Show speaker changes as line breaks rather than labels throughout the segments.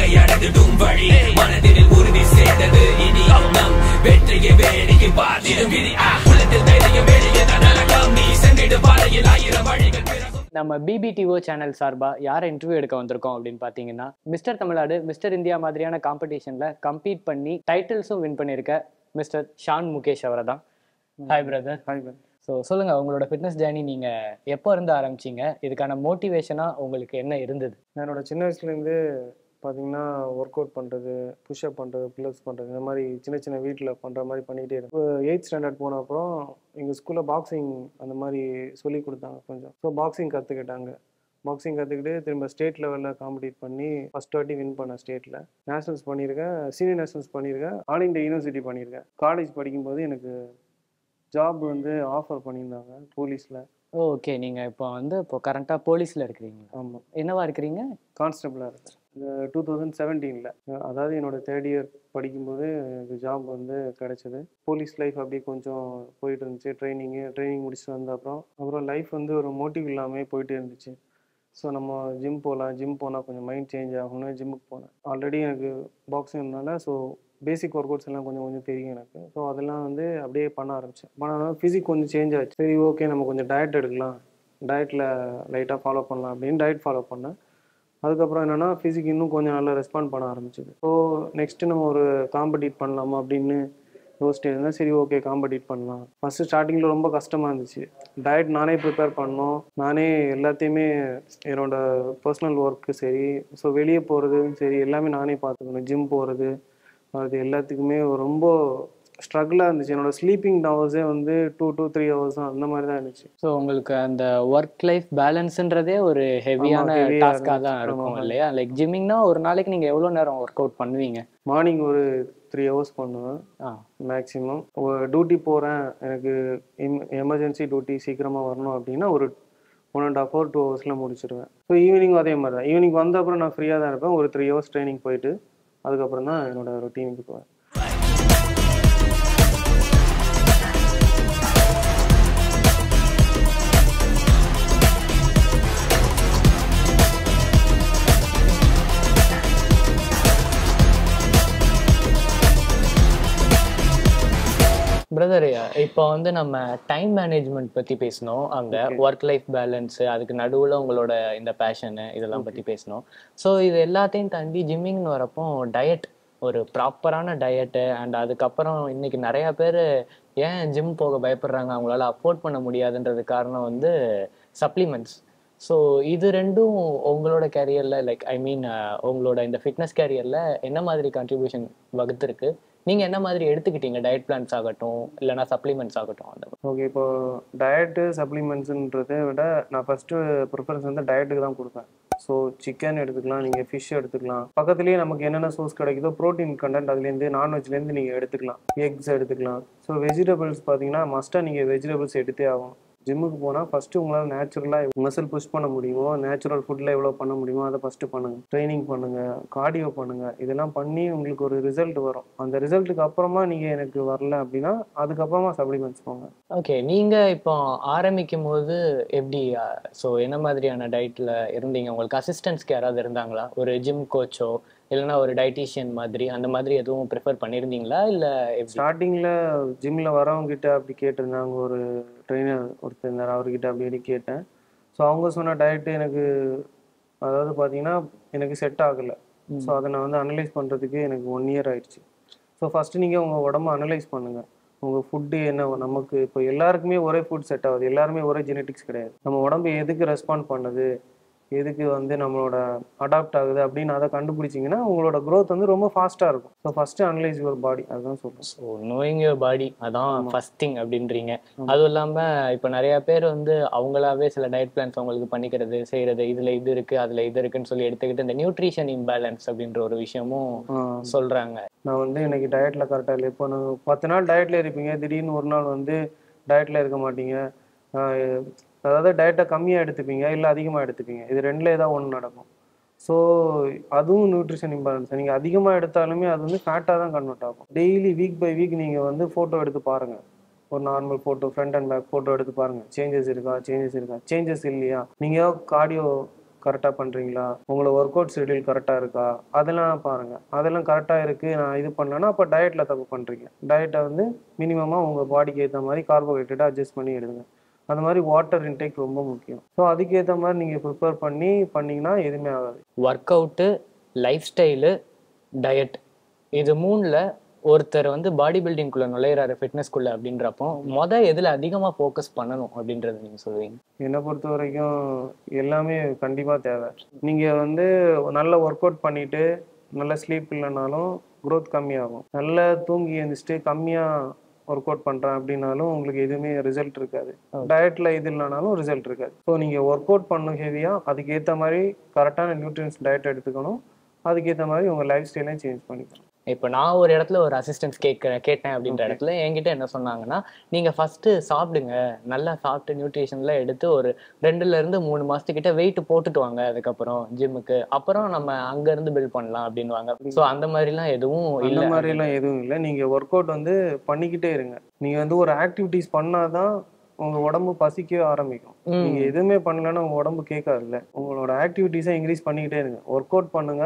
இலக்கை அடைந்திடும் வழி மனதில் உறுதி சேர்ந்தது இனி நம் வெற்றியை வேடிக்கை பார்த்திடும் விதி ஆ, உள்ளத்தில் தைரியம் வெளியே நடக்கம் நீ சென்றிடு பாதையில் ஆயிரம் வழிகள் பிறகும்
நம்ம பிபிடிஓ சேனல் சார்பாக யாரை இன்டர்வியூ எடுக்க வந்திருக்கோம் அப்படின்னு பார்த்தீங்கன்னா மிஸ்டர் தமிழ்நாடு மிஸ்டர் இந்தியா மாதிரியான காம்படிஷனில் கம்பீட் பண்ணி டைட்டில்ஸும் வின் பண்ணியிருக்க மிஸ்டர் ஷான் முகேஷ் அவரை தான் hi brother
hi ma'am
so சொல்லுங்கள் உங்களோட ஃபிட்னஸ் ஜேர்னி நீங்கள் எப்போ இருந்து ஆரம்பிச்சீங்க இதுக்கான மோட்டிவேஷனாக உங்களுக்கு என்ன இருந்தது
என்னோட சின்ன வயசுலேருந்து பார்த்தீங்கன்னா ஒர்க் அவுட் பண்ணுறது புஷ்அப் பண்ணுறது புல்லப்ஸ் பண்ணுறது இந்த மாதிரி சின்ன சின்ன வீட்டில் பண்ணுற மாதிரி பண்ணிகிட்டே இருக்கேன் எயித் ஸ்டாண்டர்ட் போன அப்புறம் எங்கள் ஸ்கூலில் பாக்ஸிங் அந்த மாதிரி சொல்லி கொடுத்தாங்க கொஞ்சம் ஸோ பாக்ஸிங் கற்றுக்கிட்டாங்க பாக்ஸிங் கற்றுக்கிட்டு திரும்ப ஸ்டேட் லெவலில் காம்படிட் பண்ணி ஃபஸ்ட் வாட்டி வின் பண்ணேன் ஸ்டேட்டில் நேஷனல்ஸ் பண்ணியிருக்கேன் சீனியர் நேஷனல்ஸ் பண்ணியிருக்கேன் ஆல் இண்டியா யூனிவர்சிட்டி பண்ணியிருக்கேன் காலேஜ் படிக்கும்போது எனக்கு ஜாப் வந்து ஆஃபர் பண்ணியிருந்தாங்க போலீஸில்
ஓகே நீங்கள் இப்போ வந்து இப்போ கரண்ட்டாக போலீஸில் இருக்கிறீங்களா
ஆமாம்
என்னவா இருக்கிறீங்க
கான்ஸ்டபிளாக இருக்கேன் டூ தௌசண்ட் செவன்டீனில் அதாவது என்னோட தேர்ட் இயர் படிக்கும்போது எனக்கு ஜாப் வந்து கிடைச்சது போலீஸ் லைஃப் அப்படியே கொஞ்சம் போயிட்டு இருந்துச்சு ட்ரைனிங்கு ட்ரைனிங் முடிச்சுட்டு வந்த அப்புறம் அப்புறம் லைஃப் வந்து ஒரு மோட்டிவ் இல்லாமல் போயிட்டே இருந்துச்சு ஸோ நம்ம ஜிம் போகலாம் ஜிம் போனால் கொஞ்சம் மைண்ட் சேஞ்ச் ஆகும்னு ஜிம்முக்கு போனேன் ஆல்ரெடி எனக்கு பாக்ஸிங் இருந்தால ஸோ பேசிக் ஒர்க் அவுட்ஸ் எல்லாம் கொஞ்சம் கொஞ்சம் தெரியும் எனக்கு ஸோ அதெல்லாம் வந்து அப்படியே பண்ண ஆரம்பித்தேன் பண்ணாலும் ஃபிசிக் கொஞ்சம் சேஞ்ச் ஆச்சு சரி ஓகே நம்ம கொஞ்சம் டயட் எடுக்கலாம் டயட்டில் லைட்டாக ஃபாலோ பண்ணலாம் அப்படின்னு டயட் ஃபாலோ பண்ணேன் அதுக்கப்புறம் என்னென்னா ஃபிசிக் இன்னும் கொஞ்சம் நல்லா ரெஸ்பாண்ட் பண்ண ஆரம்பிச்சது ஸோ நெக்ஸ்ட்டு நம்ம ஒரு காம்படிட் பண்ணலாமா அப்படின்னு யோசிச்சுட்டு இருந்தேன் சரி ஓகே காம்படிட் பண்ணலாம் ஃபஸ்ட்டு ஸ்டார்டிங்கில் ரொம்ப கஷ்டமாக இருந்துச்சு டயட் நானே ப்ரிப்பேர் பண்ணோம் நானே எல்லாத்தையுமே என்னோட பர்சனல் ஒர்க்கு சரி ஸோ வெளியே போகிறதும் சரி எல்லாமே நானே பார்த்துக்கணும் ஜிம் போகிறது அது எல்லாத்துக்குமே ரொம்ப ஸ்ட்ரகிளாக இருந்துச்சு என்னோட ஸ்லீப்பிங் ஹவர்ஸே வந்து டூ டூ த்ரீ ஹவர்ஸ் தான் அந்த மாதிரி தான் இருந்துச்சு
ஸோ உங்களுக்கு அந்த ஒர்க் லைஃப் பேலன்ஸ்ன்றதே ஒரு ஹெவியான
ஆமா, heavy-ஆ
டாஸ்காக தான்
இருந்துச்சு.
இருக்கும்
ஆமா.
இல்லையா லைக் ஜிம்மிங்னா ஒரு நாளைக்கு நீங்கள் எவ்வளோ நேரம் ஒர்க் அவுட் பண்ணுவீங்க
மார்னிங் ஒரு த்ரீ ஹவர்ஸ் பண்ணுவேன்
ஆ
மேக்ஸிமம் டியூட்டி போகிறேன் எனக்கு எமர்ஜென்சி டியூட்டி சீக்கிரமாக வரணும் அப்படின்னா ஒரு one and half hour two ஹவர்ஸில் முடிச்சிடுவேன் ஸோ ஈவினிங் அதே மாதிரி தான் ஈவினிங் வந்த அப்புறம் நான் ஃப்ரீயாக தான் இருப்பேன் ஒரு த்ரீ ஹவர்ஸ் ட்ரைனிங் போயிட்டு அதுக்கப்புறம் தான் என்னோட ரொட்டீனுக்கு போவேன்
பிரதர் இப்போ வந்து நம்ம டைம் மேனேஜ்மெண்ட் பற்றி பேசணும் அங்கே ஒர்க் லைஃப் பேலன்ஸ் அதுக்கு நடுவில் உங்களோட இந்த பேஷனு இதெல்லாம் பற்றி பேசணும் ஸோ இது எல்லாத்தையும் தாண்டி ஜிம்மிங்னு வரப்போ டயட் ஒரு ப்ராப்பரான டயட்டு அண்ட் அதுக்கப்புறம் இன்னைக்கு நிறைய பேர் ஏன் ஜிம் போக பயப்படுறாங்க அவங்களால அஃபோர்ட் பண்ண முடியாதுன்றது காரணம் வந்து சப்ளிமெண்ட்ஸ் ஸோ இது ரெண்டும் உங்களோட கேரியரில் லைக் ஐ மீன் உங்களோட இந்த ஃபிட்னஸ் கேரியரில் என்ன மாதிரி கான்ட்ரிபியூஷன் வகுத்துருக்கு நீங்கள் என்ன மாதிரி எடுத்துக்கிட்டீங்க டயட் பிளான்ஸ் ஆகட்டும் இல்லைனா சப்ளிமெண்ட்ஸ் ஆகட்டும் அந்த மாதிரி.
ஓகே இப்போ டயட்டு சப்ளிமெண்ட்ஸுன்றதை விட நான் ஃபஸ்ட்டு ப்ரிஃபரன்ஸ் வந்து டயட்டுக்கு தான் கொடுப்பேன் ஸோ சிக்கன் எடுத்துக்கலாம் நீங்கள் ஃபிஷ் எடுத்துக்கலாம் பக்கத்துலேயே நமக்கு என்னென்ன சோர்ஸ் கிடைக்குதோ ப்ரோட்டீன் கண்டென்ட் அதுலேருந்து நான்வெஜ்லேருந்து நீங்கள் எடுத்துக்கலாம் எக்ஸ் எடுத்துக்கலாம் ஸோ வெஜிடபிள்ஸ் பார்த்தீங்கன்னா மஸ்ட்டாக நீங்கள் வெஜிடபிள்ஸ் எடுத்தே ஆகும் ஜிம்முக்கு போனால் ஃபஸ்ட்டு உங்களால் நேச்சுரலாக மசில் புஷ் பண்ண முடியுமோ நேச்சுரல் ஃபுட்டில் எவ்வளோ பண்ண முடியுமோ அதை ஃபஸ்ட்டு பண்ணுங்கள் ட்ரைனிங் பண்ணுங்கள் கார்டியோ பண்ணுங்கள் இதெல்லாம் பண்ணி உங்களுக்கு ஒரு ரிசல்ட் வரும் அந்த ரிசல்ட்டுக்கு அப்புறமா நீங்கள் எனக்கு வரல அப்படின்னா அதுக்கப்புறமா சப்ளிமெண்ட்ஸ் போங்க
ஓகே நீங்கள் இப்போ ஆரம்பிக்கும் போது எப்படி ஸோ என்ன மாதிரியான டயட்டில் இருந்தீங்க உங்களுக்கு அசிஸ்டன்ஸ்க்கு யாராவது இருந்தாங்களா ஒரு ஜிம் கோச்சோ இல்லைன்னா ஒரு டயட்டீஷியன் மாதிரி அந்த மாதிரி எதுவும் ப்ரிஃபர் பண்ணியிருந்தீங்களா இல்லை எப்படி
ஸ்டார்டிங்கில் ஜிம்மில் வரவங்க கிட்ட அப்படி கேட்டிருந்தாங்க ஒரு ட்ரெயினர் ஒருத்தர் இருந்தார் அவர்கிட்ட அப்படி இப்படி கேட்டேன் ஸோ அவங்க சொன்ன டயட்டு எனக்கு அதாவது பார்த்தீங்கன்னா எனக்கு செட் ஆகலை ஸோ அதை நான் வந்து அனலைஸ் பண்ணுறதுக்கு எனக்கு ஒன் இயர் ஆயிடுச்சு ஸோ ஃபஸ்ட்டு நீங்கள் உங்கள் உடம்ப அனலைஸ் பண்ணுங்கள் உங்கள் ஃபுட்டு என்ன நமக்கு இப்போ எல்லாருக்குமே ஒரே ஃபுட் செட் ஆகுது எல்லாருமே ஒரே ஜெனட்டிக்ஸ் கிடையாது நம்ம உடம்பு எதுக்கு ரெஸ்பாண்ட் பண்ணுது எதுக்கு வந்து நம்மளோட அடாப்ட் ஆகுது அப்படின்னு அதை கண்டுபிடிச்சிங்கன்னா உங்களோட growth வந்து ரொம்ப ஃபாஸ்ட்டாக இருக்கும் so first analyse your body அதுதான் சொல்கிறேன்
ஸோ நோயிங் யுவர் பாடி அதான் ஃபர்ஸ்ட் திங் அப்படின்றீங்க அதுவும் இல்லாமல் இப்போ நிறைய பேர் வந்து அவங்களாவே சில டயட் பிளான்ஸ் அவங்களுக்கு பண்ணிக்கிறது செய்கிறது இதில் இது இருக்குது அதில் இது இருக்குன்னு சொல்லி எடுத்துக்கிட்டு இந்த நியூட்ரிஷன் இம்பேலன்ஸ் அப்படின்ற ஒரு விஷயமும் சொல்கிறாங்க
நான் வந்து இன்னைக்கு டயட்ல கரெக்டாக இல்லை இப்போ நான் பத்து நாள் டயட்ல இருப்பீங்க திடீர்னு ஒரு நாள் வந்து டயட்ல இருக்க மாட்டீங்க ஆஹ் அதாவது டயட்டை கம்மியாக எடுத்துப்பீங்க இல்லை அதிகமாக எடுத்துப்பீங்க இது ரெண்டுல ஏதாவது ஒன்று நடக்கும் ஸோ அதுவும் நியூட்ரிஷன் இம்பேலன்ஸ் நீங்கள் அதிகமாக எடுத்தாலுமே அது வந்து ஃபேட்டாக தான் கன்வெர்ட் ஆகும் டெய்லி வீக் பை வீக் நீங்கள் வந்து ஃபோட்டோ எடுத்து பாருங்கள் ஒரு normal photo front and back photo எடுத்து பாருங்கள் சேஞ்சஸ் இருக்கா சேஞ்சஸ் இருக்கா சேஞ்சஸ் இல்லையா நீங்கள் கார்டியோ கரெக்டாக பண்ணுறீங்களா உங்களோட ஒர்க் அவுட் ஷெடியூல் கரெக்டாக இருக்கா அதெல்லாம் பாருங்கள் அதெல்லாம் கரெக்டாக இருக்குது நான் இது பண்ணேன்னா அப்போ டயட்டில் தப்பு பண்ணுறீங்க டயட்டை வந்து மினிமமாக உங்கள் பாடிக்கு ஏற்ற மாதிரி கார்போஹைட்ரேட்டை அட்ஜஸ்ட் பண்ணி எடுங்க அந்த மாதிரி வாட்டர் இன்டேக் ரொம்ப முக்கியம் ஸோ அதுக்கேற்ற மாதிரி நீங்கள் ப்ரிப்பேர் பண்ணி பண்ணீங்கன்னா எதுவுமே ஆகாது
work out lifestyle diet இது மூணில் ஒருத்தர் வந்து பாடி பில்டிங்குள்ளே நுழையிறாரு ஃபிட்னஸ்குள்ளே அப்படின்றப்போ மொதல் எதில் அதிகமாக ஃபோக்கஸ் பண்ணணும் அப்படின்றத நீங்கள் சொல்லுவீங்க
என்னை பொறுத்த வரைக்கும் எல்லாமே கண்டிப்பாக தேவை நீங்கள் வந்து நல்ல ஒர்க் அவுட் பண்ணிட்டு நல்ல ஸ்லீப் இல்லைனாலும் growth கம்மியாகும் நல்லா தூங்கி எழுந்திரிச்சிட்டு கம்மியாக ஒர்க் அவுட் பண்ணுறேன் அப்படின்னாலும் உங்களுக்கு எதுவுமே ரிசல்ட் இருக்காது டயட்டில் இது இல்லைனாலும் ரிசல்ட் இருக்காது ஸோ நீங்கள் ஒர்க் அவுட் பண்ணும் ஹெவியாக அதுக்கேற்ற மாதிரி கரெக்டான நியூட்ரியன்ஸ் டயட் எடுத்துக்கணும் அதுக்கேற்ற மாதிரி உங்கள் லைஃப் ஸ்டைலையும் சேஞ்ச் பண்ணிக்கணும்
இப்போ நான் ஒரு இடத்துல ஒரு அசிஸ்டன்ஸ் கேட்க கேட்டேன் அப்படின்ற இடத்துல என்கிட்ட என்ன சொன்னாங்கன்னா நீங்கள் ஃபஸ்ட்டு சாப்பிடுங்க நல்லா சாப்பிட்டு நியூட்ரிஷன்லாம் எடுத்து ஒரு ரெண்டுல இருந்து மூணு மாசத்துக்கிட்ட வெயிட் போட்டுட்டு வாங்க அதுக்கப்புறம் ஜிம்முக்கு அப்புறம் நம்ம அங்கேருந்து பில்ட் பண்ணலாம் அப்படின்வாங்க ஸோ அந்த மாதிரிலாம் எதுவும்
அந்த
இல்லை
மாதிரிலாம் எதுவும் இல்லை நீங்கள் ஒர்க் அவுட் வந்து பண்ணிக்கிட்டே இருங்க நீங்கள் வந்து ஒரு ஆக்டிவிட்டிஸ் பண்ணாதான் உங்க உடம்பு பசிக்கவே ஆரம்பிக்கும்
ம்.
நீங்க எதுவுமே பண்ணலன்னா உங்க உடம்பு கேட்காதுல்ல உங்களோட ஆக்டிவிட்டிஸை இன்க்ரீஸ் பண்ணிக்கிட்டே இருங்க ஒர்க் அவுட் பண்ணுங்க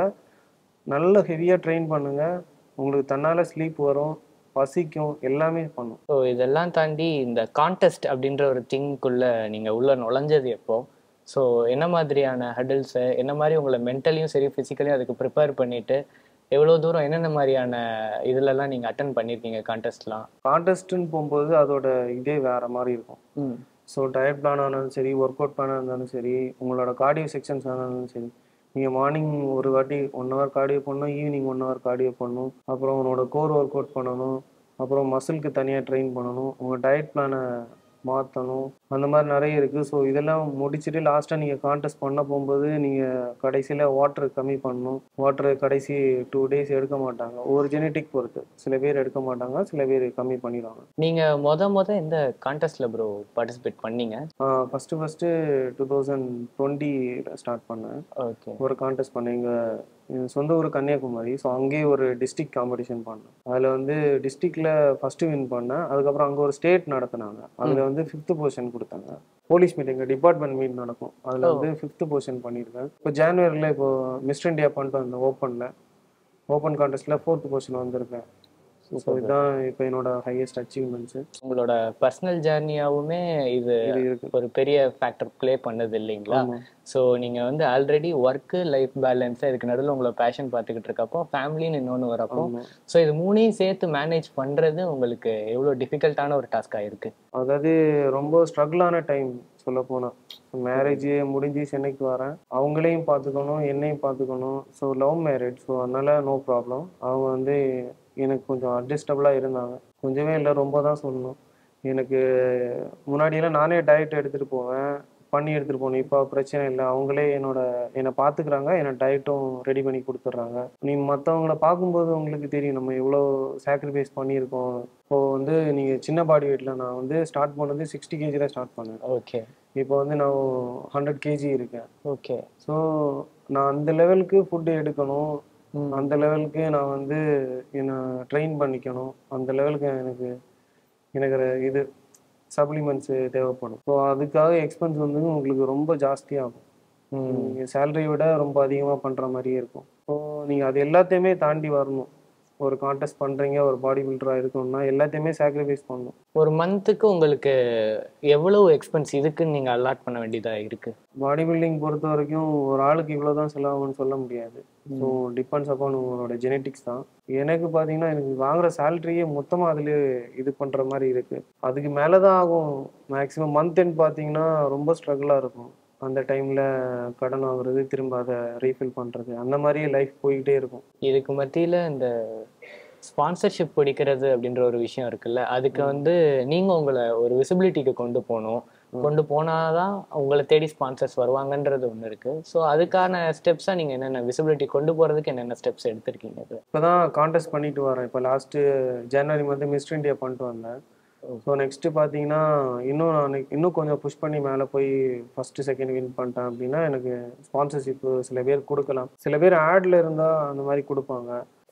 நல்ல ஹெவியா ட்ரெயின் பண்ணுங்க உங்களுக்கு தன்னால ஸ்லீப் வரும் பசிக்கும் எல்லாமே பண்ணும்
ஸோ இதெல்லாம் தாண்டி இந்த கான்டெஸ்ட் அப்படின்ற ஒரு திங்குள்ள நீங்கள் உள்ள நுழைஞ்சது எப்போ ஸோ என்ன மாதிரியான ஹடில்ஸு என்ன மாதிரி உங்களை மென்டலியும் சரி ஃபிசிக்கலியும் அதுக்கு ப்ரிப்பேர் பண்ணிட்டு எவ்வளோ தூரம் என்னென்ன மாதிரியான இதுலலாம் நீங்கள் அட்டன் பண்ணியிருக்கீங்க கான்டெஸ்ட்லாம்
கான்டெஸ்ட்னு போகும்போது அதோட இதே வேற மாதிரி இருக்கும்
ம்
ஸோ டயட் பிளானாக இருந்தாலும் சரி ஒர்க் அவுட் பிளானாக இருந்தாலும் சரி உங்களோட கார்டியோ செக்ஷன்ஸ் இருந்தாலும் சரி நீங்கள் மார்னிங் ஒரு வாட்டி ஒன் ஹவர் கார்டியோ பண்ணணும் ஈவினிங் ஒன் ஹவர் கார்டியோ பண்ணணும் அப்புறம் உங்களோட கோர் ஒர்க் அவுட் பண்ணணும் அப்புறம் மசிலுக்கு தனியாக ட்ரெயின் பண்ணணும் உங்கள் டயட் பிளானை மாற்றணும் அந்த மாதிரி நிறைய இருக்குது ஸோ இதெல்லாம் முடிச்சுட்டு லாஸ்ட்டாக நீங்கள் கான்டெஸ்ட் பண்ண போகும்போது நீங்கள் கடைசியில் வாட்டர் கம்மி பண்ணணும் வாட்டர் கடைசி டூ டேஸ் எடுக்க மாட்டாங்க ஒரு ஜெனட்டிக் பொறுத்து சில பேர் எடுக்க மாட்டாங்க சில பேர் கம்மி பண்ணிடுவாங்க
நீங்கள் மொத மொத இந்த கான்டெஸ்ட்டில் ப்ரோ பார்ட்டிசிபேட் பண்ணீங்க
first first two thousand twenty start பண்ணேன்
ஓகே
ஒரு கான்டெஸ்ட் பண்ணேன் எங்கள் என் சொந்த ஊர் கன்னியாகுமரி ஸோ அங்கேயே ஒரு டிஸ்ட்ரிக்ட் காம்படிஷன் பண்ணேன் அதில் வந்து டிஸ்ட்ரிக்டில் ஃபஸ்ட்டு வின் பண்ணேன் அதுக்கப்புறம் அங்கே ஒரு ஸ்டேட் நடத்துனாங்க அதில் வந்து ஃபிஃப்த்து பொசிஷன் கொடுத்தாங்க போலீஸ் மீட் எங்கள் டிபார்ட்மெண்ட் மீட் நடக்கும் அதில் வந்து ஃபிஃப்த்து பொசிஷன் பண்ணியிருக்கேன் இப்போ ஜான்வரியில் இப்போ மிஸ்டர் இந்தியா பண்ணிட்டு வந்தேன் ஓப்பனில் ஓப்பன் கான்டெஸ்ட்டில் ஃபோர்த் பொசிஷன் வந்திருக்கேன் ஸோ இதுதான் இப்போ என்னோட ஹையஸ்ட் அச்சீவ்மெண்ட்ஸு
உங்களோட பர்சனல் ஜேர்னியாவுமே இது
இது இருக்கு
ஒரு பெரிய ஃபேக்டர் ப்ளே பண்ணது இல்லைங்களா
ஆமா.
ஸோ நீங்கள் வந்து ஆல்ரெடி ஒர்க்கு லைஃப் பேலன்ஸ் இதுக்கு நடுவில் உங்களோட பேஷன் பார்த்துக்கிட்டு இருக்கப்போ ஃபேமிலின்னு இன்னொன்று வரப்போ
ஆமா.
ஸோ இது மூணையும் சேர்த்து மேனேஜ் பண்ணுறது உங்களுக்கு எவ்வளோ டிஃபிகல்ட்டான ஒரு டாஸ்காக இருக்கு
அதாவது ரொம்ப ஸ்ட்ரகிளான டைம் சொல்ல போனா மேரேஜ் முடிஞ்சு சென்னைக்கு வரேன் அவங்களையும் பார்த்துக்கணும் என்னையும் பார்த்துக்கணும் ஸோ லவ் மேரேஜ் ஸோ அதனால நோ ப்ராப்ளம் அவங்க வந்து எனக்கு கொஞ்சம் அட்ஜஸ்டபுளாக இருந்தாங்க கொஞ்சமே இல்லை ரொம்ப தான் சொல்லணும் எனக்கு முன்னாடியெல்லாம் நானே டயட் எடுத்துகிட்டு போவேன் பண்ணி எடுத்துகிட்டு போகணும் இப்போ பிரச்சனை இல்லை அவங்களே என்னோட என்னை பார்த்துக்கிறாங்க என்னை டயட்டும் ரெடி பண்ணி கொடுத்துட்றாங்க நீ மற்றவங்கள பார்க்கும்போது உங்களுக்கு தெரியும் நம்ம எவ்வளோ சாக்ரிஃபைஸ் பண்ணியிருக்கோம் இப்போ வந்து நீங்கள் சின்ன பாடி வெயிட்டில் நான் வந்து ஸ்டார்ட் பண்ணது சிக்ஸ்டி கேஜியில் ஸ்டார்ட் பண்ணேன்
ஓகே
இப்போ வந்து நான் ஹண்ட்ரட் கேஜி இருக்கேன்
ஓகே
ஸோ நான் அந்த லெவலுக்கு ஃபுட்டு எடுக்கணும் அந்த லெவலுக்கு நான் வந்து என்னை ட்ரெயின் பண்ணிக்கணும் அந்த லெவலுக்கு எனக்கு எனக்கு ஒரு இது சப்ளிமெண்ட்ஸு தேவைப்படும் ஸோ அதுக்காக எக்ஸ்பென்ஸ் வந்து உங்களுக்கு ரொம்ப ஜாஸ்தியாகும் நீங்கள் சேலரியை விட ரொம்ப அதிகமாக பண்ணுற மாதிரியே இருக்கும் ஸோ நீங்கள் அது எல்லாத்தையுமே தாண்டி வரணும் ஒரு கான்டெஸ்ட் பண்ணுறீங்க ஒரு பாடி பில்டராக இருக்கணும்னா எல்லாத்தையுமே சாக்ரிஃபைஸ் பண்ணணும்
ஒரு மந்த்துக்கு உங்களுக்கு எவ்வளவு எக்ஸ்பென்ஸ் இதுக்குன்னு நீங்கள் அலாட் பண்ண வேண்டியதாக இருக்கு
பாடி பில்டிங் பொறுத்த வரைக்கும் ஒரு ஆளுக்கு இவ்வளோ தான் செலவாகும்னு சொல்ல முடியாது ஸோ டிபெண்ட்ஸ் அப்பான் உங்களோட ஜெனட்டிக்ஸ் தான் எனக்கு பார்த்தீங்கன்னா எனக்கு வாங்குற சேலரியே மொத்தமாக அதிலே இது பண்ணுற மாதிரி இருக்கு அதுக்கு மேலே தான் ஆகும் மேக்ஸிமம் மந்த் எண்ட் பார்த்தீங்கன்னா ரொம்ப ஸ்ட்ரகிளாக இருக்கும் அந்த டைமில் கடன் வாங்குறது திரும்ப அதை ரீஃபில் பண்ணுறது அந்த மாதிரியே லைஃப் போய்கிட்டே இருக்கும்
இதுக்கு மத்தியில் இந்த ஸ்பான்சர்ஷிப் பிடிக்கிறது அப்படின்ற ஒரு விஷயம் இருக்குல்ல அதுக்கு வந்து நீங்கள் உங்களை ஒரு விசிபிலிட்டிக்கு கொண்டு போகணும் கொண்டு போனாதான் உங்களை தேடி ஸ்பான்சர்ஸ் வருவாங்கன்றது ஒன்று இருக்கு ஸோ அதுக்கான ஸ்டெப்ஸாக நீங்கள் என்னென்ன விசிபிலிட்டி கொண்டு போகிறதுக்கு என்னென்ன ஸ்டெப்ஸ் எடுத்திருக்கீங்க இது
இப்போ தான் கான்டெஸ்ட் பண்ணிட்டு வரேன் இப்போ லாஸ்ட்டு ஜனவரி வந்து மிஸ்டர் இந்தியா பண்ணிட்டு வந்தேன் ஸோ நெக்ஸ்ட்டு பார்த்தீங்கன்னா இன்னும் நான் இன்னும் கொஞ்சம் புஷ் பண்ணி மேலே போய் ஃபஸ்ட்டு செகண்ட் வின் பண்ணிட்டேன் அப்படின்னா எனக்கு ஸ்பான்சர்ஷிப் சில பேர் கொடுக்கலாம் சில பேர் ஆடில் இருந்தால் அந்த மாதிரி கொடுப்பாங்க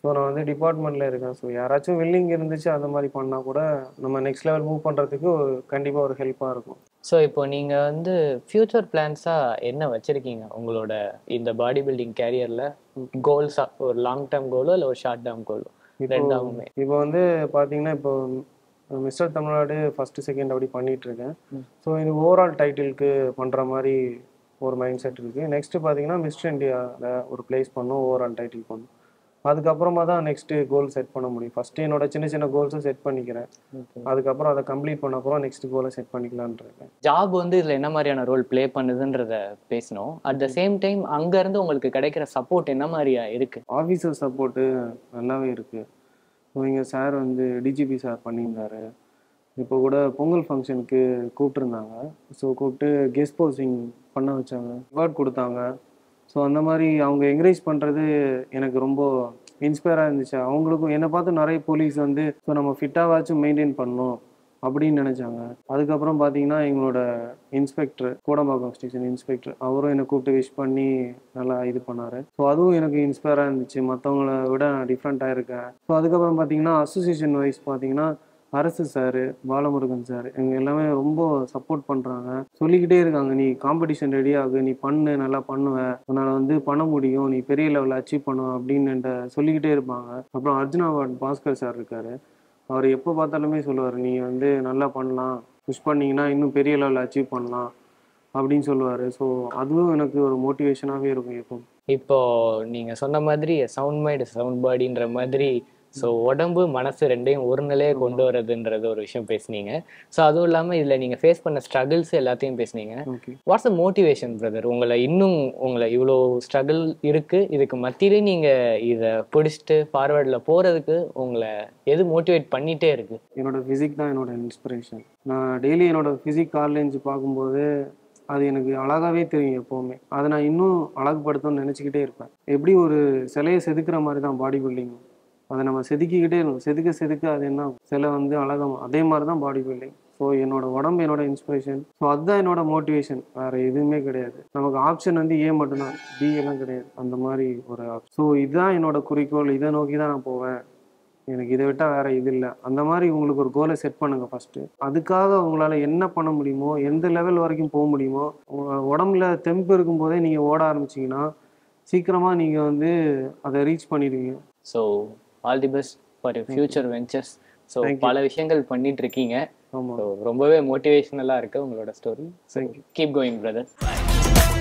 ஸோ நான் வந்து டிபார்ட்மெண்ட்டில் இருக்கேன் ஸோ யாராச்சும் வில்லிங் இருந்துச்சு அந்த மாதிரி பண்ணால் கூட நம்ம நெக்ஸ்ட் லெவல் மூவ் பண்ணுறதுக்கு கண்டிப்பாக ஒரு ஹெல்ப்பாக இருக்கும்
ஸோ இப்போ நீங்க வந்து ஃபியூச்சர் பிளான்ஸா என்ன வச்சிருக்கீங்க உங்களோட இந்த பாடி பில்டிங் கேரியர்ல கோல்ஸா ஒரு லாங் டேர்ம் கோலோ இல்லை ஒரு ஷார்ட் டேர்ம் கோலோ ரெண்டாவுமே
இப்போ வந்து பார்த்தீங்கன்னா இப்போ மிஸ்டர் தமிழ்நாடு ஃபஸ்ட்டு செகண்ட் அப்படி பண்ணிட்டு இருக்கேன் ஸோ இது ஓவரால் டைட்டிலுக்கு பண்ணுற மாதிரி ஒரு மைண்ட் செட் இருக்குது நெக்ஸ்ட்டு பார்த்தீங்கன்னா மிஸ்டர் இந்தியாவில் ஒரு பிளேஸ் பண்ணும் ஓவரால் டைட்டில் பண்ணும் அதுக்கப்புறமா தான் நெக்ஸ்ட்டு கோல் செட் பண்ண முடியும் ஃபஸ்ட்டு என்னோட சின்ன சின்ன கோல்ஸை செட் பண்ணிக்கிறேன் அதுக்கப்புறம் அதை கம்ப்ளீட் பண்ண அப்புறம் நெக்ஸ்ட் கோலை செட் பண்ணிக்கலான்னு இருக்கேன்
ஜாப் வந்து இதுல என்ன மாதிரியான ரோல் ப்ளே பண்ணுதுன்றத பேசணும் அட் த சேம் டைம் அங்க இருந்து உங்களுக்கு கிடைக்கிற சப்போர்ட் என்ன மாதிரியா இருக்கு
ஆஃபீஸர் சப்போர்ட்டு நல்லாவே இருக்குது ஸோ இங்கே சார் வந்து டிஜிபி சார் பண்ணியிருந்தாரு இப்போ கூட பொங்கல் ஃபங்க்ஷனுக்கு கூப்பிட்டுருந்தாங்க ஸோ கூப்பிட்டு கெஸ்ட் போஸ்டிங் பண்ண வச்சாங்க அவார்ட் கொடுத்தாங்க ஸோ அந்த மாதிரி அவங்க என்கரேஜ் பண்ணுறது எனக்கு ரொம்ப இன்ஸ்பயராக இருந்துச்சு அவங்களுக்கும் என்னை பார்த்து நிறைய போலீஸ் வந்து ஸோ நம்ம ஃபிட்டாவாச்சும் மெயின்டைன் பண்ணணும் அப்படின்னு நினச்சாங்க அதுக்கப்புறம் பார்த்தீங்கன்னா எங்களோட இன்ஸ்பெக்டர் கோடம்பாக்கம் ஸ்டேஷன் இன்ஸ்பெக்டர் அவரும் என்னை கூப்பிட்டு விஷ் பண்ணி நல்லா இது பண்ணார் ஸோ அதுவும் எனக்கு இன்ஸ்பயராக இருந்துச்சு மற்றவங்கள விட நான் டிஃப்ரெண்ட்டாக இருக்கேன் ஸோ அதுக்கப்புறம் பார்த்தீங்கன்னா அசோசியேஷன் வைஸ் பார்த்தீங்கன்னா அரசு சார் பாலமுருகன் சார் எங்க எல்லாமே ரொம்ப சப்போர்ட் பண்ணுறாங்க சொல்லிக்கிட்டே இருக்காங்க நீ காம்படிஷன் ரெடி ஆகு நீ பண்ணு நல்லா பண்ணுவ உன்னால் வந்து பண்ண முடியும் நீ பெரிய லெவலில் அச்சீவ் பண்ணுவ அப்படின்னு என்கிட்ட சொல்லிக்கிட்டே இருப்பாங்க அப்புறம் அர்ஜுனா அவார்ட் பாஸ்கர் சார் இருக்காரு அவர் எப்போ பார்த்தாலுமே சொல்லுவார் நீ வந்து நல்லா பண்ணலாம் புஷ் பண்ணீங்கன்னா இன்னும் பெரிய லெவலில் அச்சீவ் பண்ணலாம் அப்படின்னு சொல்லுவார் ஸோ அதுவும் எனக்கு ஒரு மோட்டிவேஷனாகவே இருக்கும் எப்போ
இப்போ நீங்க சொன்ன மாதிரி சவுண்ட் மைண்ட் சவுண்ட் பாடின்ற மாதிரி ஸோ உடம்பு மனசு ரெண்டையும் ஒரு நிலையை கொண்டு வர்றதுன்றது ஒரு விஷயம் பேசுனீங்க ஸோ அதுவும் இல்லாமல் இதில் நீங்கள் ஃபேஸ் பண்ண ஸ்ட்ரகிள்ஸ் எல்லாத்தையும் பேசுனீங்க
okay
what's a motivation brother உங்களை இன்னும் உங்களை இவ்வளோ ஸ்ட்ரகிள் இருக்கு இதுக்கு மத்தியிலே நீங்கள் இதை பிடிச்சிட்டு ஃபார்வர்டில் போகிறதுக்கு உங்களை எது மோட்டிவேட் பண்ணிட்டே இருக்கு
என்னோட ஃபிசிக் தான் என்னோட இன்ஸ்பிரேஷன் நான் டெய்லி என்னோட ஃபிசிக் காலேஜ் பார்க்கும்போது அது எனக்கு அழகாவே தெரியும் எப்போவுமே அதை நான் இன்னும் அழகுபடுத்தணும்னு நினச்சிக்கிட்டே இருப்பேன் எப்படி ஒரு சிலையை செதுக்குற மாதிரி தான் பாடி பில்டிங் அதை நம்ம செதுக்கிக்கிட்டே இருக்கணும் செதுக்க செதுக்க அது என்ன ஆகும்? சிலை வந்து அழகாகும் அதே மாதிரி தான் பாடி பில்டிங் ஸோ என்னோட உடம்பு என்னோட இன்ஸ்பிரேஷன் ஸோ அதுதான் என்னோட மோட்டிவேஷன் வேற எதுவுமே கிடையாது நமக்கு ஆப்ஷன் வந்து ஏ மட்டும்தான் பி எல்லாம் கிடையாது அந்த மாதிரி ஒரு ஆப்ஷன் ஸோ இதுதான் என்னோட குறிக்கோள் இதை நோக்கி தான் நான் போவேன் எனக்கு இதை விட்டால் வேற இது இல்லை அந்த மாதிரி உங்களுக்கு ஒரு கோலை செட் பண்ணுங்க ஃபர்ஸ்ட் அதுக்காக உங்களால் என்ன பண்ண முடியுமோ எந்த லெவல் வரைக்கும் போக முடியுமோ உங்க உடம்புல தெம்பு இருக்கும்போதே நீங்கள் ஓட ஆரம்பிச்சீங்கன்னா சீக்கிரமாக நீங்கள் வந்து அதை ரீச் பண்ணிடுவீங்க
so all the best for you future ventures so
Thank you.
பல விஷயங்கள் பண்ணிட்டு இருக்கீங்க
ஆமாம்
ஸோ ரொம்பவே மோட்டிவேஷனலாக இருக்கு உங்களோட story
Thank you.
Keep going brother